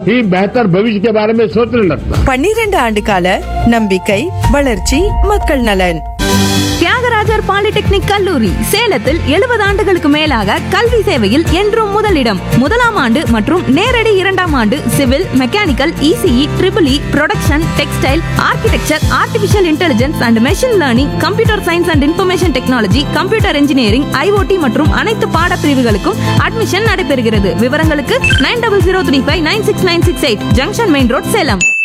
ही बेहतर भविष्य के बारे में सोचने लगता பன்னிரண்டு ஆண்டு கால நம்பிக்கை வளர்ச்சி மக்கள் நலன் தியாகராஜர் பாலிடெக்னிக் கல்லூரி சேலத்தில் எழுபது ஆண்டுகளுக்கு மேலாக கல்வி சேவையில் என்றும் முதலிடம் முதலாம் ஆண்டு மற்றும் நேரடி இரண்டாம் ஆண்டு civil mechanical ECE triple E production textile architecture artificial intelligence and machine learning computer science and information technology computer engineering IoT மற்றும் அனைத்து பாடப்பிரிவுகளுக்கும் அட்மிஷன் நடைபெறுகிறது விவரங்களுக்கு nine double zero three five nine six nine six eight junction main road Salem